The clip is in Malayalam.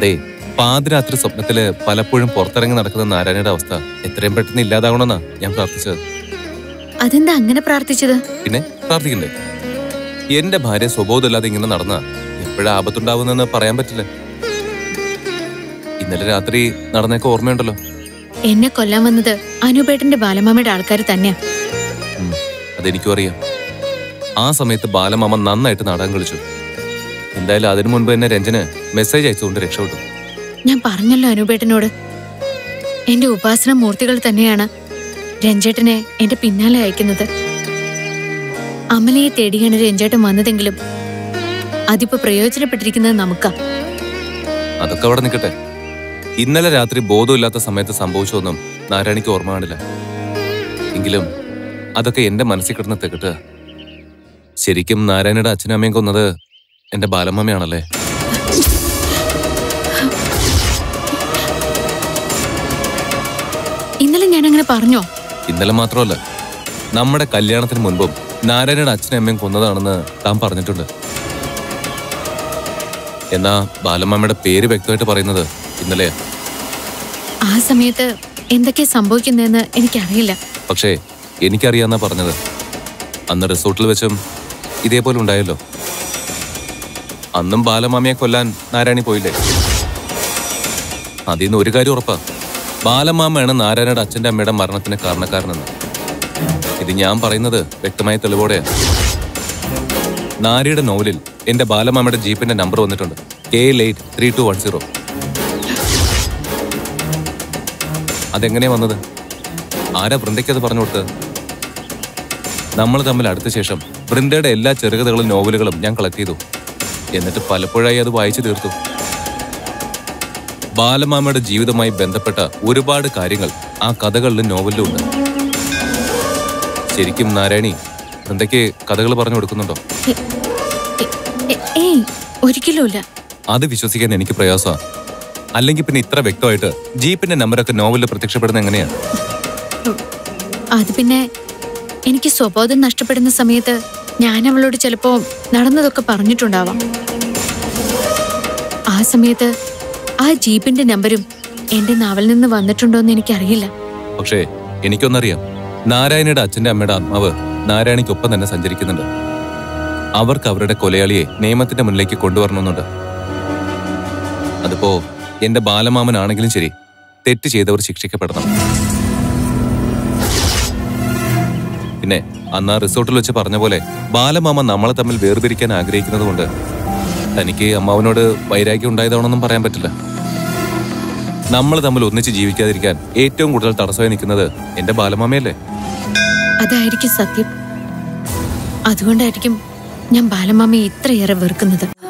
അതെ പാതിരാത്രി സ്വപ്നത്തില് പലപ്പോഴും പുറത്തിറങ്ങി നടക്കുന്ന നാരായണയുടെ അവസ്ഥ എത്രയും പെട്ടെന്ന് ഇല്ലാതാവണമെന്നാ ഞാൻ പ്രാർത്ഥിച്ചത് അതെന്താ അങ്ങനെ പ്രാർത്ഥിച്ചത് പിന്നെ പ്രാർത്ഥിക്കണ്ടേ എന്റെ ഭാര്യ സ്വബോധമില്ലാതെ ഇങ്ങനെ നടന്ന എപ്പോഴാ ആപത്തുണ്ടാവുന്നെന്ന് പറയാൻ പറ്റില്ല ഇന്നലെ രാത്രി നടന്നേക്ക് ഓർമ്മയുണ്ടല്ലോ എന്നെ കൊല്ലാൻ വന്നത് അനുപേട്ടന്റെ ബാലമാമയുടെ ആൾക്കാർ തന്നെയാ ഉം, അതെനിക്കും അറിയാം ആ സമയത്ത് ബാലമാമ നന്നായിട്ട് നാടകം കളിച്ചു എന്തായാലും അതിനു മുൻപ് തന്നെ രഞ്ജന് മെസ്സേജ് അയച്ചുകൊണ്ട് രക്ഷപ്പെട്ടു ഞാൻ പറഞ്ഞല്ലോ അനുപേട്ടനോട് എന്റെ ഉപാസന മൂർത്തികൾ തന്നെയാണ് രഞ്ജേട്ടനെ എന്റെ പിന്നാലെ അയക്കുന്നത് അമലയെ തേടിയാണ് രഞ്ജേട്ടൻ വന്നതെങ്കിലും അതിപ്പോ പ്രയോജനപ്പെട്ടിരിക്കുന്നത് നമുക്കാ അതൊക്കെ അവിടെ നിൽക്കട്ടെ ഇന്നലെ രാത്രി ബോധമില്ലാത്ത സമയത്ത് സംഭവിച്ചൊന്നും നാരായണിക്ക് ഓർമ്മ കാണില്ല എങ്കിലും അതൊക്കെ എന്റെ മനസ്സിൽ കിടന്ന് തികട്ടുക ശരിക്കും നാരായണയുടെ അച്ഛനും അമ്മയും കൊന്നത് എന്റെ ബാലമ്മയാണല്ലേ ഇന്നലെ ഞാൻ അങ്ങനെ പറഞ്ഞോ ഇന്നലെ മാത്രമല്ല നമ്മുടെ കല്യാണത്തിന് മുൻപും നാരായണയുടെ അച്ഛനും അമ്മയും കൊന്നതാണെന്ന് താൻ പറഞ്ഞിട്ടുണ്ട് എന്നാ ബാലമ്മയുടെ പേര് വ്യക്തമായിട്ട് പറയുന്നത് ഇന്നലെയാ ആ സമയത്ത് എന്തൊക്കെയാ സംഭവിക്കുന്നതെന്ന് എനിക്കറിയില്ല പക്ഷേ എനിക്കറിയാന്നാ പറഞ്ഞത് അന്ന് റിസോർട്ടിൽ വെച്ചും ഇതേപോലെ ഉണ്ടായല്ലോ അന്നും ബാലമാമയെ കൊല്ലാൻ നാരായണി പോയില്ലേ അതിൽ നിന്ന് ഒരു കാര്യം ഉറപ്പാ ബാലമാമയാണ് നാരായണയുടെ അച്ഛന്റെ അമ്മയുടെ മരണത്തിന് കാരണക്കാരനെന്ന് ഇത് ഞാൻ പറയുന്നത് വ്യക്തമായ തെളിവോടെയാണ് നാരിയുടെ നോവലിൽ എന്റെ ബാലമാമയുടെ ജീപ്പിന്റെ നമ്പർ വന്നിട്ടുണ്ട് K eight three two one zero അതെങ്ങനെയാ വന്നത് ആരാ വൃന്ദയ്ക്ക് അത് പറഞ്ഞു കൊടുത്തത് നമ്മൾ തമ്മിൽ അടുത്ത ശേഷം വൃന്ദയുടെ എല്ലാ ചെറുകഥകളും നോവലുകളും ഞാൻ കളക്ട് ചെയ്തു എന്നിട്ട് പലപ്പോഴായി അത് വായിച്ചു തീർത്തു ബാലമാമയുടെ ജീവിതവുമായി ബന്ധപ്പെട്ട ഒരുപാട് കാര്യങ്ങൾ ആ കഥകളിലും നോവലിലും ഉണ്ട് ശരിക്കും നാരായണി വൃന്ദയ്ക്ക് കഥകൾ പറഞ്ഞു കൊടുക്കുന്നുണ്ടോ എ- എ- എ- ഏയ് ഒരിക്കലുമില്ല അത് വിശ്വസിക്കാൻ എനിക്ക് പ്രയാസമാണ് അല്ലെങ്കിൽ പിന്നെ ഇത്ര വ്യക്തമായിട്ട് ജീപ്പിന്റെ നമ്പറൊക്കെ നോവലിൽ പ്രത്യക്ഷപ്പെടുന്ന എങ്ങനെയാണ് അത് പിന്നെ എനിക്ക് സ്വബോധം നഷ്ടപ്പെടുന്ന സമയത്ത് ഞാൻ അവളോട് ചിലപ്പോ നടന്നതൊക്കെ പറഞ്ഞിട്ടുണ്ടാവാം ആ സമയത്ത് ആ ജീപ്പിന്റെ നമ്പരും എന്റെ നാവിൽ നിന്ന് വന്നിട്ടുണ്ടോ എന്ന് എനിക്കറിയില്ല പക്ഷേ എനിക്കൊന്നറിയാം നാരായണയുടെ അച്ഛന്റെ അമ്മയുടെ ആത്മാവ് നാരായണിക്കൊപ്പം തന്നെ സഞ്ചരിക്കുന്നുണ്ട് അവർക്ക് അവരുടെ കൊലയാളിയെ നിയമത്തിന്റെ മുന്നിലേക്ക് കൊണ്ടുവരണമെന്നുണ്ട് അതിപ്പോ എന്റെ ബാലമാമനാണെങ്കിലും ശരി തെറ്റ് ചെയ്തവർ ശിക്ഷിക്കപ്പെടണം പിന്നെ അന്ന് ആ റിസോർട്ടിൽ വെച്ച് പറഞ്ഞ പോലെ ബാലമാമ നമ്മളെ തമ്മിൽ വേർതിരിക്കാൻ ആഗ്രഹിക്കുന്നത് കൊണ്ട് തനിക്ക് അമ്മാവനോട് വൈരാഗ്യം ഉണ്ടായതാണെന്നും പറയാൻ പറ്റില്ല നമ്മൾ തമ്മിൽ ഒന്നിച്ച് ജീവിക്കാതിരിക്കാൻ ഏറ്റവും കൂടുതൽ തടസ്സമായി നിൽക്കുന്നത് എന്റെ ബാലമാമയല്ലേ അതായിരിക്കും സത്യം അതുകൊണ്ടായിരിക്കും ഞാൻ ബാലമാമയെ ഇത്രയേറെ വെറുക്കുന്നത്